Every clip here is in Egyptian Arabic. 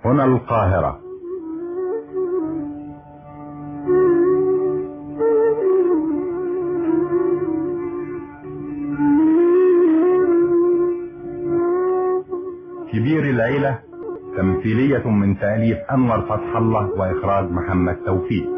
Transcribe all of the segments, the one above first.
هنا القاهرة كبير العيلة تمثيلية من تأليف أنور فتح الله وإخراج محمد توفيق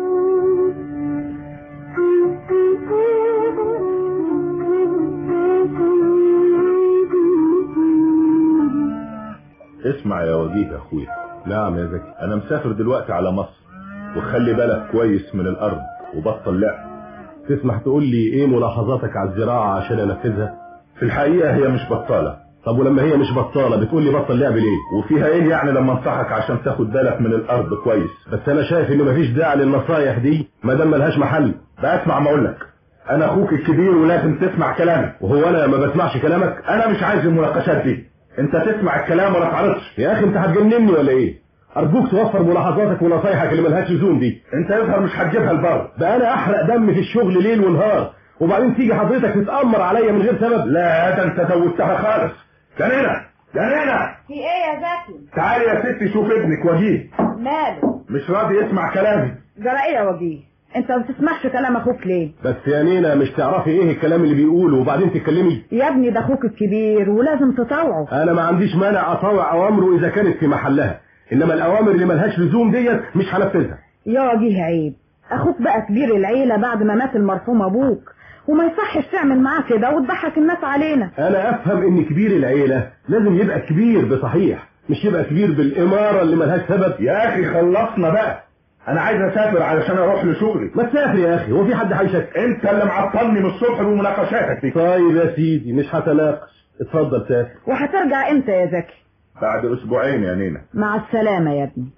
اسمع يا وجيه يا اخويا نعم يا زكي انا مسافر دلوقتي على مصر وخلي بالك كويس من الارض وبطل لعب تسمح تقول لي ايه ملاحظاتك على الزراعة عشان انفذها في الحقيقة هي مش بطالة طب ولما هي مش بطالة بتقول لي بطل لعب ليه وفيها ايه يعني لما انصحك عشان تاخد بالك من الارض كويس بس انا شايف ان مفيش داعي للنصايح دي ما دام ملهاش محل بقى اسمع ما اقول لك انا اخوك الكبير ولازم تسمع كلامي وهو انا ما بسمعش كلامك انا مش عايز المناقشات دي انت تسمع الكلام ولا تعرضش يا اخي انت هتجنني ولا ايه ارجوك توفر ملاحظاتك ونصايحك اللي ملهاش لزوم دي انت يظهر مش هتجيبها البر ده انا احرق دم في الشغل ليل ونهار وبعدين تيجي حضرتك تتامر عليا من غير سبب لا ده انت زودتها خالص جنينة جنينة في ايه يا زكي تعالي يا ستي شوف ابنك وجيه ماله مش راضي يسمع كلامي جرى ايه يا وجيه انت ما بتسمعش كلام اخوك ليه بس يا نينا مش تعرفي ايه الكلام اللي بيقوله وبعدين تتكلمي يا ابني ده اخوك الكبير ولازم تطوعه انا ما عنديش مانع اطوع اوامره اذا كانت في محلها انما الاوامر اللي ملهاش لزوم ديت مش هنفذها يا وجيه عيب اخوك بقى كبير العيله بعد ما مات المرحوم ابوك وما يصحش تعمل معاه كده وتضحك الناس علينا انا افهم ان كبير العيله لازم يبقى كبير بصحيح مش يبقى كبير بالاماره اللي ملهاش سبب يا اخي خلصنا بقى انا عايز اسافر علشان اروح لشغلي ما تسافر يا اخي هو في حد هيشك انت اللي معطلني من الصبح بمناقشاتك دي طيب يا سيدي مش هتناقش اتفضل سافر وهترجع امتى يا زكي بعد اسبوعين يا نينا مع السلامه يا ابني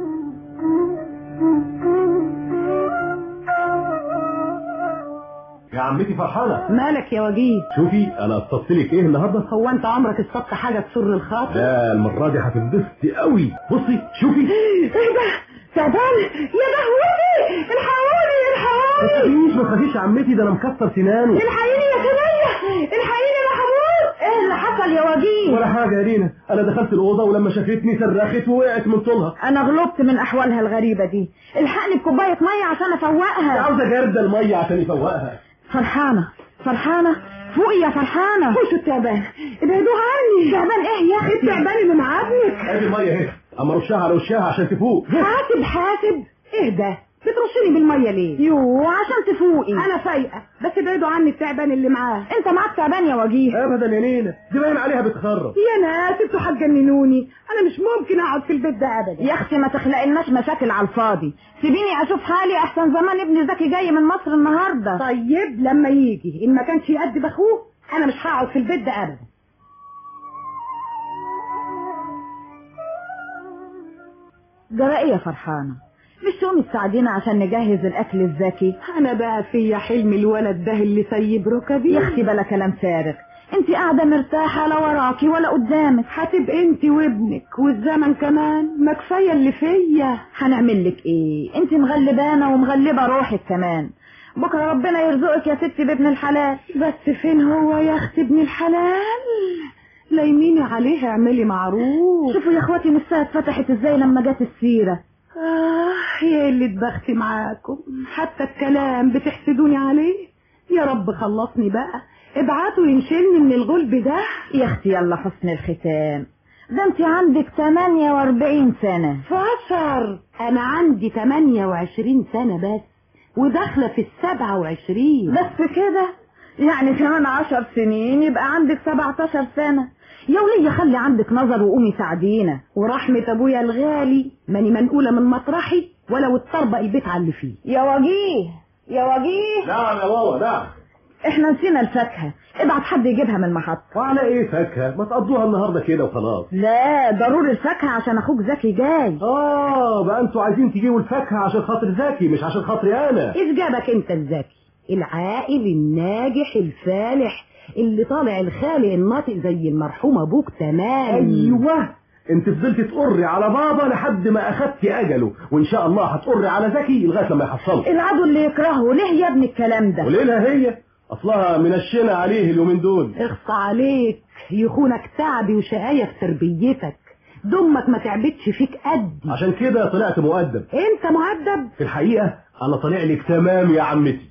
يا عمتي فرحانه مالك يا وجيه شوفي انا قصدت لك ايه النهارده هو انت عمرك اصطدت حاجه تسر الخاطر لا المره دي هتنبسطي قوي بصي شوفي ايه ده تعبان يا لهوتي الحقوني ما الحقوني تخافيش ما تخافيش يا عمتي ده انا مكسر سنانه الحقيني يا سنية الحقيني انا هموت ايه اللي حصل يا وجيه ولا حاجه يا رينا انا دخلت الاوضه ولما شافتني صرخت ووقعت من طولها انا غلبت من احوالها الغريبه دي الحقني بكوبايه ميه عشان افوقها عاوزه جرده الميه عشان يفوقها فرحانه فرحانه فوقي يا فرحانه وش التعبان ابعدوها عني تعبان ايه يا اخي التعبان اللي مع ابنك ادي الميه اهي اما رشها على وشها عشان تفوق حاسب حاسب ايه ده بترشني بالميه ليه يو عشان تفوقي انا فايقه بس ابعدوا عني التعبان اللي معاه انت معاك تعبان يا وجيه ابدا يا نينا دي باين عليها بتخرب يا ناس انتوا هتجننوني انا مش ممكن اقعد في البيت ده ابدا يا اختي ما تخلقلناش مشاكل على الفاضي سيبيني اشوف حالي احسن زمان ابني زكي جاي من مصر النهارده طيب لما يجي ان ما كانش يقد باخوه انا مش هقعد في البيت ده ابدا جرى ايه يا فرحانه مش تقومي تساعدينا عشان نجهز الاكل الزكي انا بقى فيا حلم الولد ده اللي سيب ركبي يا اختي بلا كلام فارغ انت قاعده مرتاحه لا وراكي ولا قدامك هتبقى انت وابنك والزمن كمان ما كفايه اللي فيا هنعمل لك ايه انت مغلبانه ومغلبه روحك كمان بكره ربنا يرزقك يا ستي بابن الحلال بس فين هو يا اختي ابن الحلال لايميني عليه اعملي معروف شوفوا يا اخواتي نفسها اتفتحت ازاي لما جت السيره آه يا اللي اتبختي معاكم حتى الكلام بتحسدوني عليه يا رب خلصني بقى ابعتوا ينشلني من الغلب ده يا اختي يلا حسن الختام ده انت عندك 48 سنة فشر انا عندي 28 سنة بس وداخلة في السبعة وعشرين بس كده يعني كمان عشر سنين يبقى عندك 17 سنة يا ولية خلي عندك نظر وقومي ساعدينا ورحمة ابويا الغالي ماني منقولة من مطرحي ولو اتطربق البيت على اللي فيه يا وجيه يا وجيه نعم يا بابا نعم احنا نسينا الفاكهة ابعت حد يجيبها من المحطة وعلى ايه فاكهه ما تقضوها النهارده كده وخلاص لا ضروري الفاكهة عشان اخوك زكي جاي اه بقى انتوا عايزين تجيبوا الفاكهه عشان خاطر زكي مش عشان خاطري انا ايش جابك انت الذكي العاقل الناجح الفالح اللي طالع الخالق الناطق زي المرحوم ابوك تمام ايوه انت فضلت تقري على بابا لحد ما اخدت اجله وان شاء الله هتقري على زكي لغايه لما يحصله العدو اللي يكرهه ليه يا ابني الكلام ده وليلها هي اصلها منشنه عليه اليومين دول اخصى عليك يخونك تعبي وشقاية في تربيتك دمك ما تعبتش فيك قدي عشان كده طلعت مؤدب انت مؤدب في الحقيقة أنا طالع لك تمام يا عمتي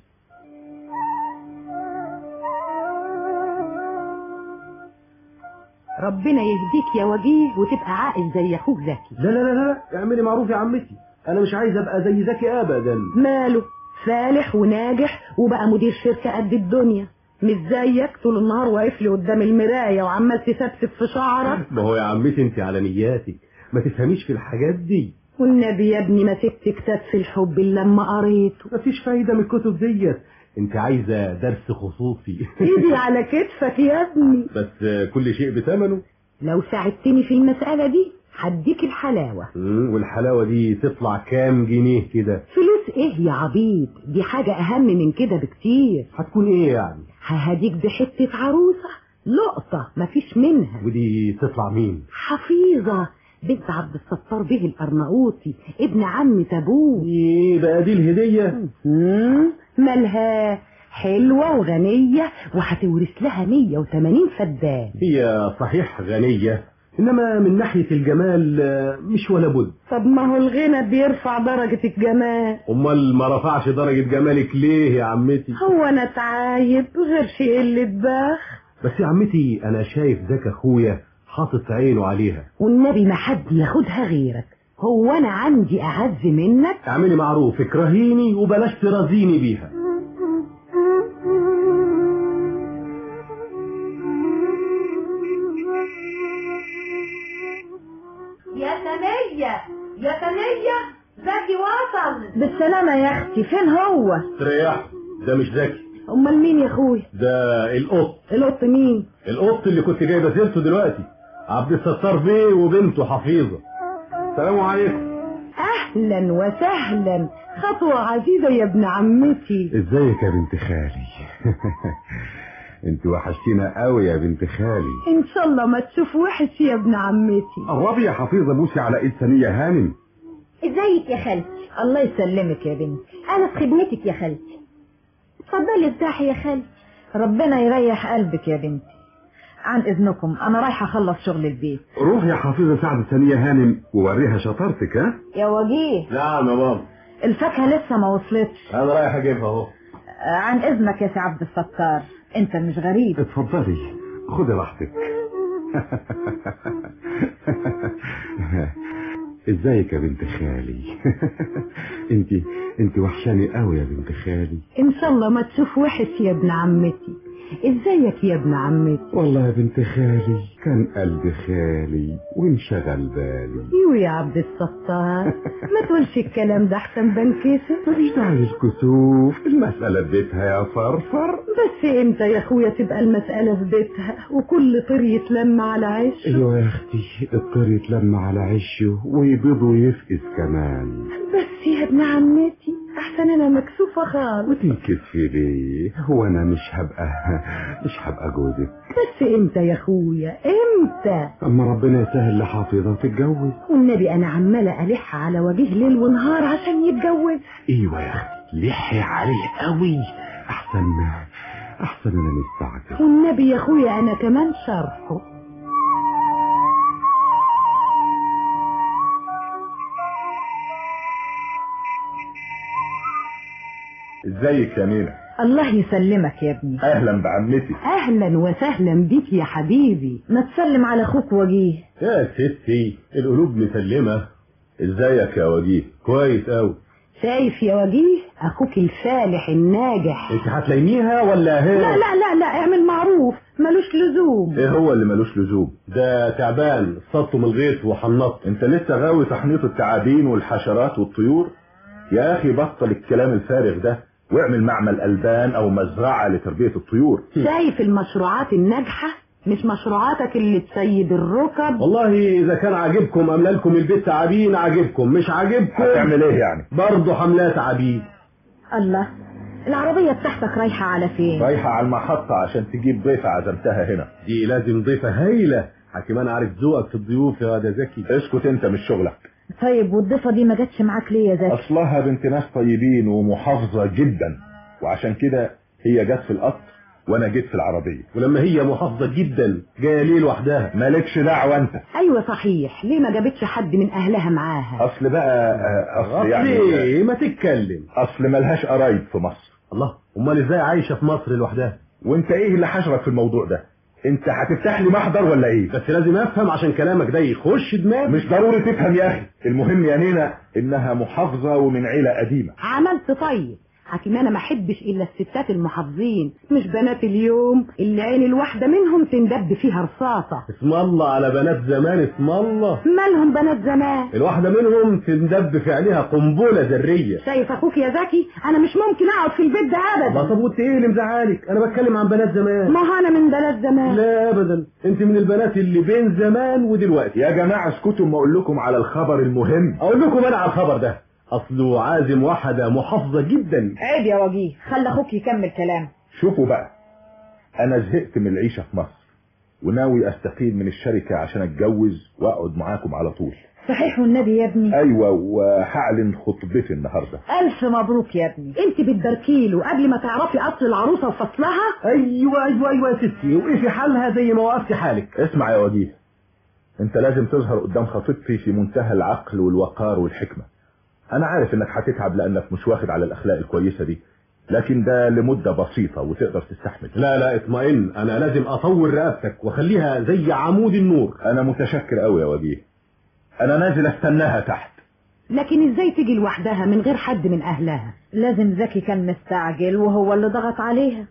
ربنا يهديك يا وجيه وتبقى عاقل زي اخوك زكي لا لا لا لا اعملي معروف يا عمتي أنا مش عايز أبقى زي زكي أبدا ماله فالح وناجح وبقى مدير شركة قد الدنيا مش زيك طول النهار واقف لي قدام المراية وعمال تسبسب في شعرك ما هو يا عمتي أنت على نياتك ما تفهميش في الحاجات دي والنبي يا ابني ما سبت كتاب في الحب الا لما قريته مفيش فايدة من الكتب ديت انت عايزة درس خصوصي ايدي على كتفك يا ابني بس كل شيء بثمنه لو ساعدتني في المسألة دي هديك الحلاوة مم، والحلاوة دي تطلع كام جنيه كده فلوس ايه يا عبيط دي حاجة اهم من كده بكتير هتكون ايه يعني ههديك بحتة عروسة لقطة مفيش منها ودي تطلع مين حفيظة بنت عبد الستار به الأرناؤوطي ابن عم تابوت ايه بقى دي الهدية مم، مالها حلوة وغنية وهتورث لها 180 فدان هي صحيح غنية انما من ناحية الجمال آه، مش ولا بد طب ما هو الغنى بيرفع درجة الجمال امال ما رفعش درجة جمالك ليه يا عمتي هو انا اتعايب غير شيء قلة بخ بس يا عمتي انا شايف ذاك اخويا حاطط عينه عليها والنبي ما حد ياخدها غيرك هو انا عندي اعز منك اعملي معروف اكرهيني وبلاش ترازيني بيها يا ثانية يا ثانية زكي وصل بالسلامة يا اختي فين هو تريح ده مش ذكي امال مين يا اخويا ده القط القط مين القط اللي كنت جايبه سيرته دلوقتي عبد الستار بيه وبنته حفيظه السلام عليكم اهلا وسهلا خطوة عزيزة يا ابن عمتي ازيك يا بنت خالي انت وحشتينا قوي يا بنت خالي ان شاء الله ما تشوف وحش يا ابن عمتي قربي يا حفيظه بوسي على ايد ثانيه هانم ازيك يا خالتي الله يسلمك يا بنتي انا في خدمتك يا خالتي اتفضلي ارتاحي يا خالتي ربنا يريح قلبك يا بنتي عن اذنكم انا رايحه اخلص شغل البيت روح يا حفيظه ساعد ثانيه هانم ووريها شطارتك ها يا وجيه نعم يا ماما الفاكهه لسه ما وصلتش انا رايح اجيبها اهو آه، عن اذنك يا سي عبد الستار انت مش غريب اتفضلي خدي راحتك ازيك يا بنت خالي انت انت وحشاني قوي يا بنت خالي ان شاء الله ما تشوف وحش يا ابن عمتي ازيك يا ابن عمتي والله يا بنت خالي كان قلبي خالي وانشغل بالي يو يا عبد الستار ما تقولش الكلام ده احسن بنكسر مفيش داعي للكسوف المسألة بيتها يا فرفر بس امتى يا اخويا تبقى المسألة في بيتها وكل طير يتلم على عيش ايوه يا اختي الطير يتلم على عشه ويبيض ويفقس كمان بس يا ابن عمتي احسن انا مكسوفة خالص وتنكسفي ليه هو انا مش هبقى مش هبقى جوزك بس امتى يا اخويا امتى اما ربنا يسهل لحافظة وتتجوز والنبي انا عمالة الح على وجه ليل ونهار عشان يتجوز ايوه يا اختي لحي عليه قوي احسن احسن انا مستعجل والنبي يا اخويا انا كمان شرحه ازيك يا مينا الله يسلمك يا ابني اهلا بعمتي اهلا وسهلا بيك يا حبيبي ما تسلم على اخوك وجيه يا ستي القلوب مسلمة ازيك يا وجيه كويس قوي شايف يا وجيه اخوك الفالح الناجح انت هتلاقيها ولا هي لا لا لا لا اعمل معروف ملوش لزوم ايه هو اللي ملوش لزوم ده تعبان صدته من الغيط وحنطت انت لسه غاوي تحنيط التعابين والحشرات والطيور يا اخي بطل الكلام الفارغ ده واعمل معمل البان او مزرعة لتربية الطيور شايف المشروعات الناجحة مش مشروعاتك اللي تسيب الركب والله اذا كان عاجبكم املا لكم البيت تعابين عاجبكم مش عاجبكم هتعمل ايه يعني برضه حملات تعابين الله العربيه بتاعتك رايحه على فين رايحة على المحطة عشان تجيب ضيفة عزمتها هنا دي لازم ضيفة هايلة حكيم انا عارف ذوقك في الضيوف يا ده زكي اسكت انت مش شغلك طيب والضيفه دي ما جاتش معاك ليه يا زكي اصلها بنت ناس طيبين ومحافظة جدا وعشان كده هي جت في القطر وانا جيت في العربيه ولما هي محافظة جدا جاية ليه لوحدها مالكش دعوه انت ايوه صحيح ليه ما جابتش حد من اهلها معاها اصل بقى آه، اصل يعني ايه ما تتكلم اصل ملهاش قرايب في مصر الله امال ازاي عايشة في مصر لوحدها وانت ايه اللي حشرك في الموضوع ده انت هتفتح لي محضر ولا ايه بس لازم افهم عشان كلامك ده يخش دماغي مش ضروري تفهم يا اخي المهم يا نينا انها محافظه ومن عيله قديمه عملت طيب حكيم انا ما احبش الا الستات المحافظين مش بنات اليوم اللي عين الواحده منهم تندب فيها رصاصه اسم الله على بنات زمان اسم الله مالهم بنات زمان الواحدة منهم تندب في عينيها قنبلة ذرية شايف اخوك يا زكي انا مش ممكن اقعد في البيت ده الله ابدا طب وانت ايه اللي مزعلك انا بتكلم عن بنات زمان ما هو انا من بنات زمان لا ابدا انت من البنات اللي بين زمان ودلوقتي يا جماعه اسكتوا ما اقول لكم على الخبر المهم اقول لكم انا على الخبر ده اصله عازم واحدة محافظة جدا عيب يا وجيه خلي اخوك يكمل كلامه شوفوا بقى انا زهقت من العيشه في مصر وناوي استقيل من الشركه عشان اتجوز واقعد معاكم على طول صحيح والنبي يا ابني ايوه وهعلن خطبتي النهارده الف مبروك يا ابني انت بتبركيله قبل ما تعرفي اصل العروسه وفصلها ايوه ايوه ايوه يا ستي وقفي حالها زي ما وقفتي حالك اسمع يا وجيه انت لازم تظهر قدام خطيبتي في منتهى العقل والوقار والحكمه انا عارف انك هتتعب لانك مش واخد على الاخلاق الكويسه دي لكن ده لمده بسيطه وتقدر تستحمل لا لا اطمئن انا لازم اطور رقبتك واخليها زي عمود النور انا متشكر قوي يا وجيه انا نازل استناها تحت لكن ازاي تيجي لوحدها من غير حد من اهلها لازم زكي كان مستعجل وهو اللي ضغط عليها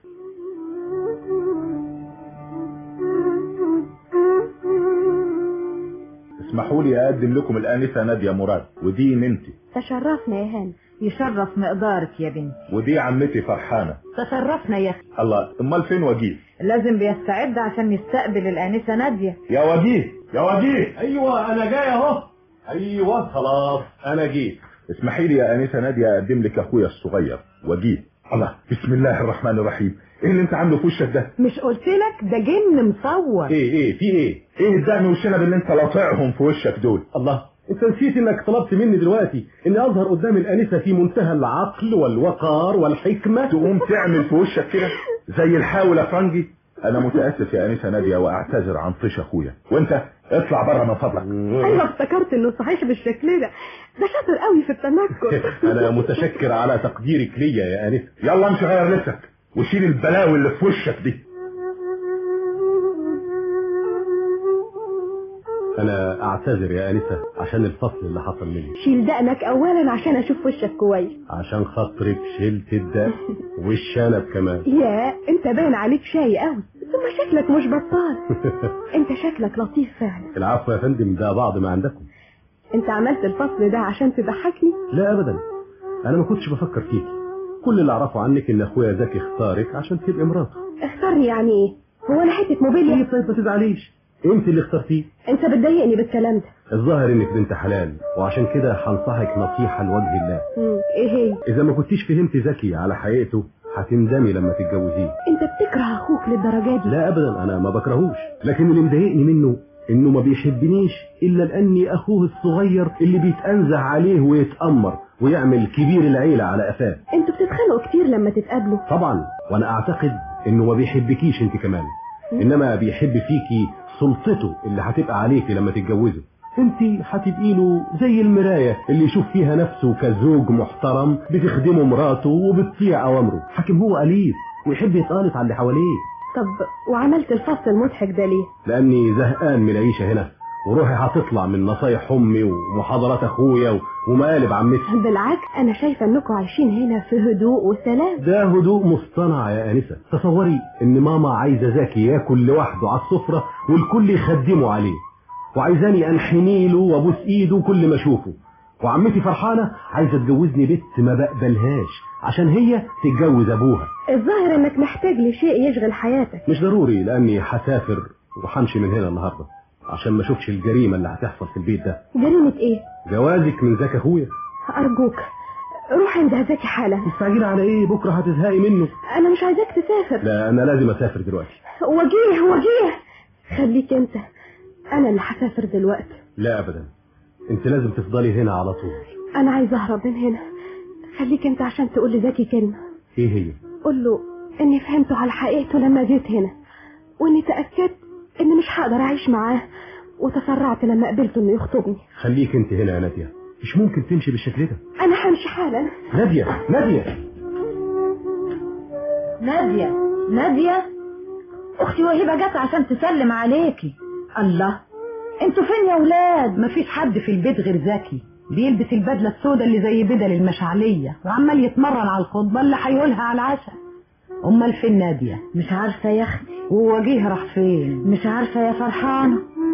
اسمحوا لي اقدم لكم الانسه ناديه مراد ودي ننتي تشرفنا يا هاني يشرف مقدارك يا بنتي ودي عمتي فرحانه تشرفنا يا اخي الله امال فين وجيه لازم بيستعد عشان يستقبل الآنسة نادية يا وجيه يا وجيه ايوه انا جاي اهو ايوه خلاص انا جيت اسمحي لي يا انسه ناديه اقدم لك اخويا الصغير وجيه الله بسم الله الرحمن الرحيم ايه اللي انت عامله في وشك ده مش قلت لك ده جن مصور ايه ايه في ايه ايه الدقن والشنب اللي انت لاطعهم في وشك دول الله انت نسيت انك طلبت مني دلوقتي اني اظهر قدام الانسه في منتهى العقل والوقار والحكمه تقوم تعمل في وشك كده زي الحاول يا فرنجي انا متاسف يا انسه ناديه واعتذر عن طيش اخويا وانت اطلع بره من فضلك ايوه افتكرت انه صحيح بالشكل ده ده شاطر قوي في التنكر انا متشكر على تقديرك ليا يا انسه يلا امشي غير لبسك وشيل البلاوي اللي في وشك دي انا اعتذر يا انسه عشان الفصل اللي حصل مني شيل دقنك اولا عشان اشوف وشك كويس عشان خاطرك شلت الدق والشنب كمان يا انت باين عليك شاي قوي ثم شكلك مش بطال انت شكلك لطيف فعلا العفو يا فندم ده بعض ما عندكم انت عملت الفصل ده عشان تضحكني لا ابدا انا ما كنتش بفكر فيكي كل اللي اعرفه عنك ان اخويا زكي اختارك عشان تبقي مراته اختارني يعني ايه هو انا حته موبيليا طيب طيب ما تزعليش انت اللي اخترتيه انت بتضايقني بالكلام ده الظاهر انك بنت حلال وعشان كده هنصحك نصيحة لوجه الله مم. ايه هي اذا ما كنتيش فهمت زكي على حقيقته هتندمي لما تتجوزيه انت بتكره اخوك للدرجه دي لا ابدا انا ما بكرهوش لكن اللي مضايقني منه انه ما بيحبنيش الا لاني اخوه الصغير اللي بيتأنزه عليه ويتأمر ويعمل كبير العيلة على قفاه انتوا بتتخانقوا كتير لما تتقابلوا طبعا وانا اعتقد انه ما بيحبكيش انت كمان انما بيحب فيكي سلطته اللي هتبقى عليكي لما تتجوزوا انت هتبقي له زي المراية اللي يشوف فيها نفسه كزوج محترم بتخدمه مراته وبتطيع اوامره حاكم هو أليف ويحب يتقالط على اللي حواليه طب وعملت الفصل المضحك ده ليه لاني زهقان من العيشة هنا وروحي هتطلع من نصايح امي ومحاضرات اخويا و- ومقالب عمتي بالعكس انا شايفه انكم عايشين هنا في هدوء وسلام ده هدوء مصطنع يا انسه تصوري ان ماما عايزه زكي ياكل لوحده على السفره والكل يخدمه عليه وعايزاني انحني له وابوس ايده كل ما اشوفه وعمتي فرحانه عايزه تجوزني بنت ما بقبلهاش عشان هي تتجوز ابوها الظاهر انك محتاج لشيء يشغل حياتك مش ضروري لاني هسافر وهمشي من هنا النهارده عشان ما اشوفش الجريمه اللي هتحصل في البيت ده جريمه ايه جوازك من زكي اخويا ارجوك روح عند زكي حالا مستعجله على ايه بكره هتزهقي منه انا مش عايزاك تسافر لا انا لازم اسافر دلوقتي وجيه وجيه خليك انت انا اللي هسافر دلوقتي لا ابدا انت لازم تفضلي هنا على طول انا عايزه اهرب من هنا خليك انت عشان تقول لزكي كلمه ايه هي قول له اني فهمته على حقيقته لما جيت هنا واني تأكدت اني مش هقدر اعيش معاه وتسرعت لما قبلته انه يخطبني خليك انت هنا يا ناديه مش ممكن تمشي بالشكل ده انا همشي حالا ناديه ناديه نادية نادية اختي وهبة جت عشان تسلم عليكي الله انتوا فين يا ولاد مفيش حد في البيت غير زكي بيلبس البدلة السوداء اللي زي بدل المشعلية وعمال يتمرن على الخطبة اللي هيقولها على العشاء امال فين نادية مش عارفة يا اختي ووجيه راح فين مش عارفة يا فرحانة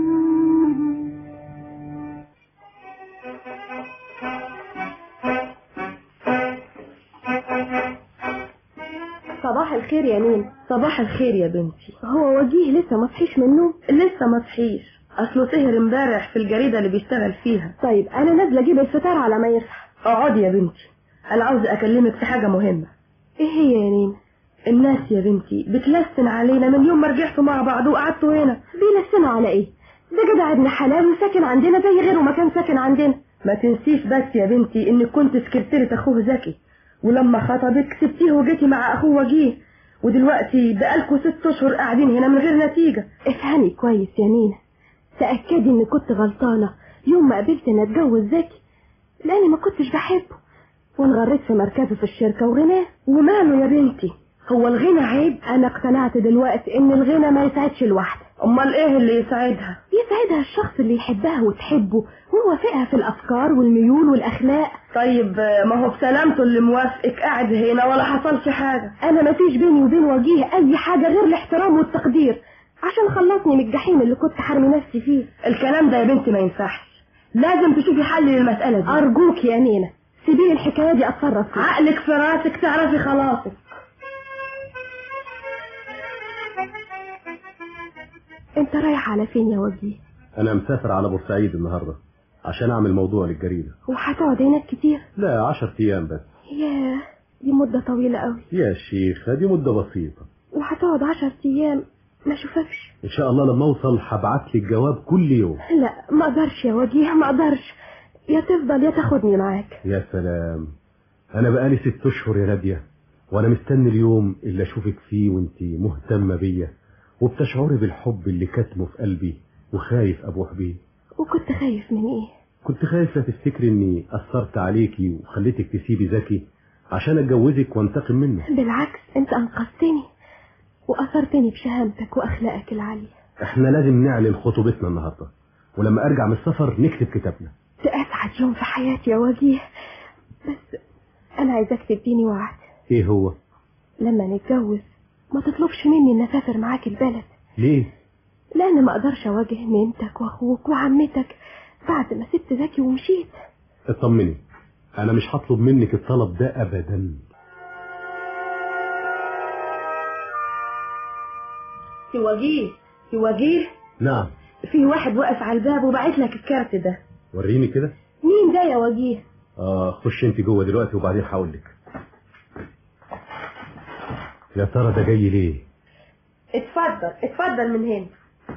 صباح الخير يا مين صباح الخير يا بنتي هو وجيه لسه ما صحيش من النوم لسه ما صحيش اصله سهر امبارح في الجريدة اللي بيشتغل فيها طيب انا نازله اجيب الفطار على ما يصحى اقعدي يا بنتي انا عاوزة اكلمك في حاجة مهمة ايه هي يا نين الناس يا بنتي بتلسن علينا من يوم ما رجعتوا مع بعض وقعدتوا هنا بيلسنوا على ايه ده جدع ابن حلال وساكن عندنا زي غيره ما كان ساكن عندنا ما تنسيش بس يا بنتي انك كنت سكرتيرة اخوه زكي ولما خطبك سبتيه وجيتي مع اخوه وجيه ودلوقتي بقالكوا ست اشهر قاعدين هنا من غير نتيجة افهمي كويس يا نينا تأكدي اني كنت غلطانة يوم ما قبلت ان اتجوز زكي لاني ما كنتش بحبه وانغريت في مركزه في الشركة وغناه وماله يا بنتي هو الغنى عيب انا اقتنعت دلوقتي ان الغنى ما يسعدش الواحدة امال ايه اللي يساعدها يسعدها الشخص اللي يحبها وتحبه ويوافقها في الافكار والميول والاخلاق طيب ما هو بسلامته اللي موافقك قاعد هنا ولا حصلش حاجة انا ما فيش بيني وبين وجيه اي حاجة غير الاحترام والتقدير عشان خلصني من الجحيم اللي كنت حرمي نفسي فيه الكلام ده يا بنتي ما ينفعش لازم تشوفي حل للمسألة دي ارجوك يا نينا سيبي الحكاية دي اتصرف فيها عقلك في راسك تعرفي خلاصك انت رايح على فين يا وجيه انا مسافر على بورسعيد النهارده عشان اعمل موضوع للجريده وهتقعد هناك كتير لا عشر ايام بس ياه دي مدة طويلة قوي يا شيخ دي مده بسيطه وهتقعد عشر ايام ما اشوفكش ان شاء الله لما اوصل هبعت لك جواب كل يوم لا ما اقدرش يا وجيه ما اقدرش يا تفضل يا تاخدني معاك يا سلام انا بقالي ست اشهر يا ناديه وانا مستني اليوم اللي اشوفك فيه وانت مهتمه بيا وبتشعري بالحب اللي كاتمه في قلبي وخايف ابوح بيه وكنت خايف من ايه كنت خايف لا تفتكري اني اثرت عليكي وخليتك تسيبي زكي عشان اتجوزك وانتقم منه بالعكس انت انقذتني واثرتني بشهامتك واخلاقك العالية احنا لازم نعلن خطوبتنا النهارده ولما ارجع من السفر نكتب كتابنا ده اسعد يوم في حياتي يا وجيه بس انا عايزاك تديني وعد ايه هو لما نتجوز ما تطلبش مني ان اسافر معاك البلد ليه لان ما اقدرش اواجه مامتك واخوك وعمتك بعد ما سبت زكي ومشيت اطمني انا مش هطلب منك الطلب ده ابدا في وجيه في وجيه نعم في واحد واقف على الباب وبعت لك الكارت ده وريني كده مين ده يا وجيه اه خش انت جوه دلوقتي وبعدين هقول لك يا ترى ده جاي ليه اتفضل اتفضل من هنا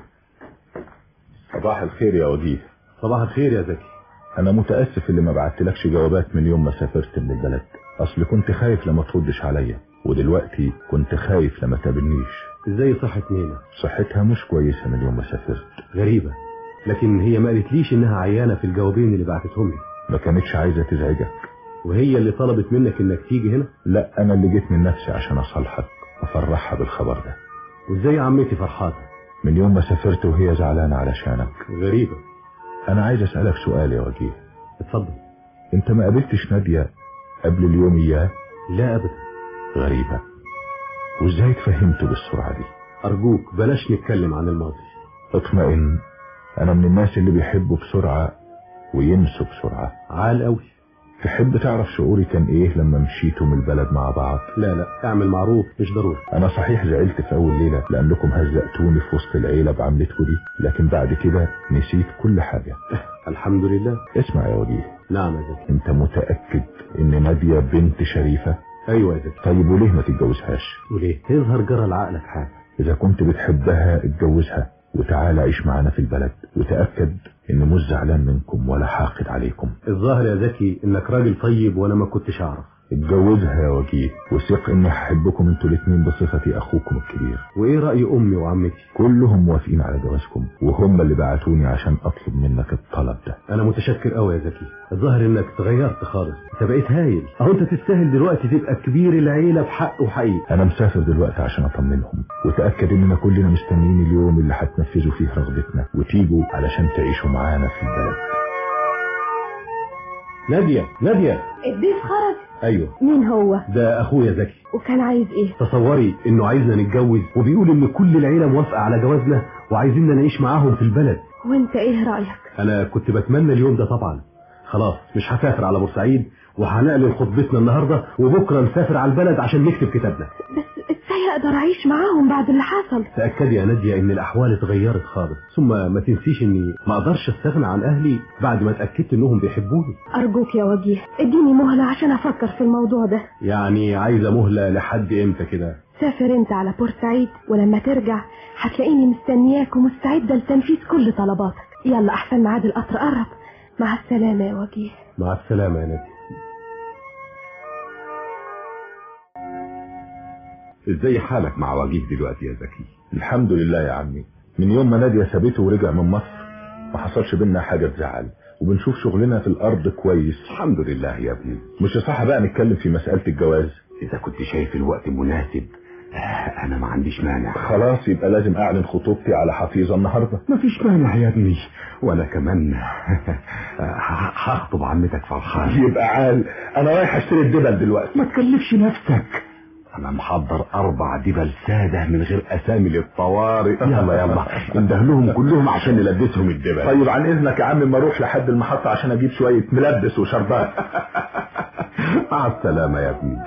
صباح الخير يا وجيه صباح الخير يا زكي انا متاسف اللي ما بعتلكش جوابات من يوم ما سافرت من البلد اصل كنت خايف لما تردش عليا ودلوقتي كنت خايف لما تقابلنيش ازاي صحة نينا صحتها مش كويسه من يوم ما سافرت غريبة لكن هي ما قالتليش انها عيانة في الجوابين اللي بعتتهم لي ما كانتش عايزه تزعجك وهي اللي طلبت منك انك تيجي هنا لا انا اللي جيت من نفسي عشان اصالحك وافرحها بالخبر ده وازاي عمتي فرحانة من يوم ما سافرت وهي زعلانه علشانك غريبة انا عايز اسالك سؤال يا وجيه اتفضل انت ما قابلتش ناديه قبل اليوم اياه لا ابدا غريبه وازاي اتفهمت بالسرعه دي ارجوك بلاش نتكلم عن الماضي اطمئن انا من الناس اللي بيحبوا بسرعه وينسوا بسرعه عال قوي تحب تعرف شعوري كان ايه لما مشيتوا من البلد مع بعض لا لا اعمل معروف مش ضروري انا صحيح زعلت في اول ليله لانكم هزقتوني في وسط العيله بعملتكم دي لكن بعد كده نسيت كل حاجه الحمد لله اسمع يا وجيه نعم يا زكي انت متاكد ان ناديه بنت شريفه ايوه يا زكي طيب وليه ما تتجوزهاش وليه يظهر جرى لعقلك حاجة اذا كنت بتحبها اتجوزها وتعالى عيش معانا في البلد وتاكد اني مش زعلان منكم ولا حاقد عليكم الظاهر يا زكي انك راجل طيب وانا ما كنتش اعرف اتجوزها يا وجيه وثق اني هحبكم انتوا الاتنين بصفتي اخوكم الكبير وايه رأي امي وعمتي كلهم موافقين على جوازكم وهم اللي بعتوني عشان اطلب منك الطلب ده انا متشكر قوي يا زكي الظاهر انك اتغيرت خالص انت بقيت هايل اهو انت تستاهل دلوقتي تبقى كبير العيلة بحق وحقيقي انا مسافر دلوقتي عشان اطمنهم وتاكد اننا كلنا مستنيين اليوم اللي هتنفذوا فيه رغبتنا وتيجوا علشان تعيشوا معانا في البلد نادية نادية الضيف خرج ايوه مين هو ده اخويا زكي وكان عايز ايه تصوري انه عايزنا نتجوز وبيقول ان كل العيلة موافقة على جوازنا وعايزيننا نعيش معاهم في البلد وانت ايه رأيك انا كنت بتمنى اليوم ده طبعا خلاص مش هسافر على بورسعيد وهنقلل خطبتنا النهارده وبكره نسافر على البلد عشان نكتب كتابنا بس ازاي اقدر اعيش معاهم بعد اللي حصل تأكدي يا نادية ان الاحوال اتغيرت خالص ثم ما تنسيش اني ما اقدرش استغنى عن اهلي بعد ما اتأكدت انهم بيحبوني ارجوك يا وجيه اديني مهلة عشان افكر في الموضوع ده يعني عايزة مهلة لحد امتى كده سافر انت على بورسعيد ولما ترجع هتلاقيني مستنياك ومستعدة لتنفيذ كل طلباتك يلا احسن ميعاد القطر قرب مع السلامة يا وجيه مع السلامة يا نادية ازاي حالك مع وجيه دلوقتي يا زكي الحمد لله يا عمي من يوم ما نادية سابته ورجع من مصر ما حصلش بينا حاجة تزعل وبنشوف شغلنا في الأرض كويس الحمد لله يا ابني مش صح بقى نتكلم في مسألة الجواز اذا كنت شايف الوقت مناسب آه، انا ما عنديش مانع خلاص يبقى لازم أعلن خطوبتي على حفيظة النهاردة مفيش مانع يا ابني وانا كمان ه- هخطب عمتك فرحان يبقى عال أنا رايح أشتري الدبل دلوقتي ما تكلفش نفسك انا محضر اربع دبل سادة من غير اسامي للطوارئ يلا يلا اندهلهم كلهم عشان نلبسهم الدبل طيب عن إذنك يا عم ما أروح لحد المحطة عشان أجيب شوية ملبس وشربات مع السلامة يا ابني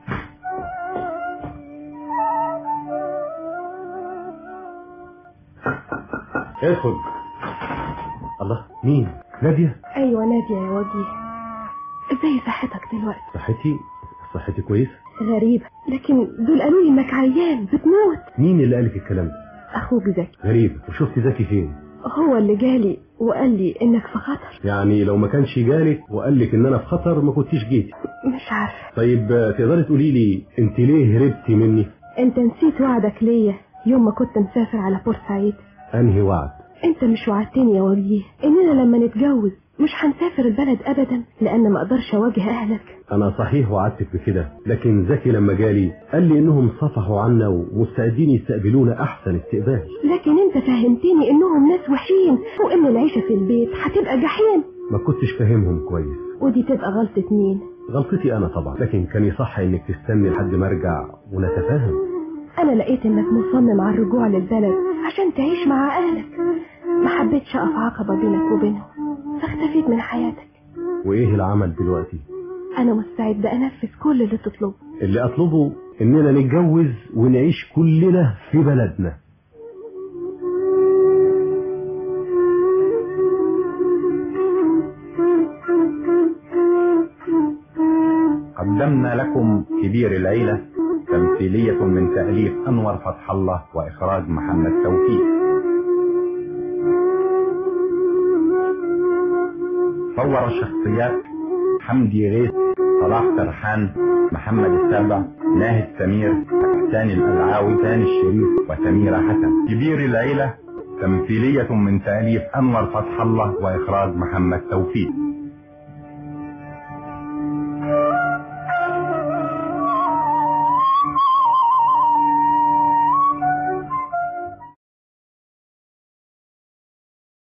ادخل الله مين نادية ايوه نادية يا وجيه ازاي صحتك دلوقتي صحتي صحتي كويسة غريبة لكن دول قالوا لي انك عيان بتموت مين اللي قالك الكلام ده اخوك زكي غريب وشفت زكي فين هو اللي جالي وقال لي انك في خطر يعني لو ما كانش جالك وقال لك ان انا في خطر ما كنتيش جيتي مش عارفة طيب آه، تقدري تقولي لي انت ليه هربتي مني انت نسيت وعدك ليا يوم ما كنت مسافر على بورسعيد انهي وعد انت مش وعدتني يا وجيه اننا لما نتجوز مش هنسافر البلد ابدا لان ما اقدرش اواجه اهلك انا صحيح وعدتك بكده لكن زكي لما جالي قال لي انهم صفحوا عنا ومستعدين يستقبلونا احسن استقبال لكن انت فهمتني انهم ناس وحشين وان العيشة في البيت هتبقى جحيم ما كنتش فاهمهم كويس ودي تبقى غلطة مين غلطتي انا طبعا لكن كان يصح انك تستني لحد ما ارجع ونتفاهم انا لقيت انك مصمم على الرجوع للبلد عشان تعيش مع اهلك ما حبيتش اقف عقبة بينك وبينهم فاختفيت من حياتك وايه العمل دلوقتي انا مستعدة انفذ كل اللي تطلبه اللي اطلبه اننا نتجوز ونعيش كلنا في بلدنا قدمنا لكم كبير العيلة تمثيلية من تأليف أنور فتح الله وإخراج محمد توفيق صور الشخصيات حمدي غيث صلاح سرحان محمد السابع ناهد سمير ثاني الألعاوي ثاني الشريف وسميرة حسن كبير العيلة تمثيلية من تأليف أنور فتح الله وإخراج محمد توفيق